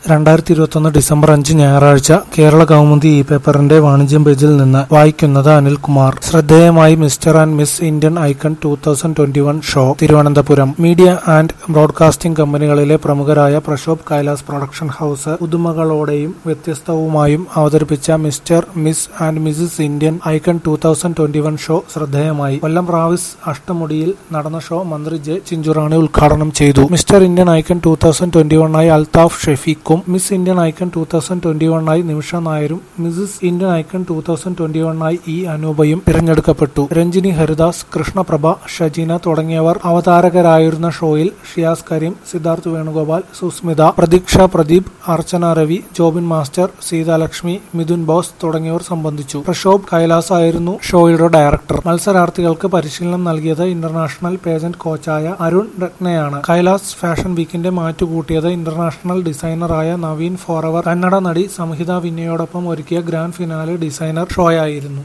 രണ്ടായിരത്തി ഇരുപത്തൊന്ന് ഡിസംബർ അഞ്ച് ഞായറാഴ്ച കേരള കൗമുദി ഇ പേപ്പറിന്റെ വാണിജ്യം പേജിൽ നിന്ന് വായിക്കുന്നത് അനിൽകുമാർ ശ്രദ്ധേയമായി Mr and Miss Indian icon two thousand twenty one show Thiruvananthapuram media and broadcasting കമ്പനികളിലെ പ്രമുഖരായ പ്രശോഭ് കൈലാസ് പ്രൊഡക്ഷൻ ഹൌസ് പുതുമകളോടെയും വ്യത്യസ്തവുമായും അവതരിപ്പിച്ച Mr Miss and Mrs Indian icon two thousand twenty one show ശ്രദ്ധേയമായി കൊല്ലം റാവിസ് അഷ്ടമുടിയിൽ നടന്ന ഷോ മന്ത്രി ജെ ചിഞ്ചുറാണി ഉദ്ഘാടനം ചെയ്തു Mr Indian icon two thousand twenty വണ്ണായി അൽതാഫ് ഷെഫീഖും Miss Indian icon two thousand twenty വണ്ണായി നിമിഷ നായരും Mrs Indian icon two thousand twenty വണ്ണായി ഇ അനൂപയും തിരഞ്ഞെടുക്കപ്പെട്ടു രഞ്ജിനി ഹരിദാസ് കൃഷ്ണപ്രഭ ഷജീന തുടങ്ങിയവർ അവതാരകരായിരുന്ന ഷോയിൽ ഷിയാസ് കരീം സിദ്ധാർത്ഥ് വേണുഗോപാൽ സുസ്മിത പ്രതീക്ഷ പ്രദീപ് അർച്ചന രവി ജോബിൻ മാസ്റ്റർ സീതാലക്ഷ്മി മിഥുൻ ബോസ് തുടങ്ങിയവർ സംബന്ധിച്ചു പ്രശോഭ് കൈലാസ് ആയിരുന്നു ഷോയുടെ ഡയറക്ടർ മത്സരാർത്ഥികൾക്ക് പരിശീലനം നൽകിയത് ഇന്റർനാഷണൽ പേജന്റ് കോച്ചായ അരുൺ രത്നയാണ് കൈലാസ് ഫാഷൻ വീക്കിന്റെ മാറ്റുകൂട്ടിയത് ഇന്റർനാഷണൽ ഡിസൈനറായ നവീൻ ഫോറവർ കന്നഡ നടി സംഹിത വിന്നയോടൊപ്പം ഒരുക്കിയ ഗ്രാൻഡ് ഫിനാലെ ഡിസൈനർ ഷോയായിരുന്നു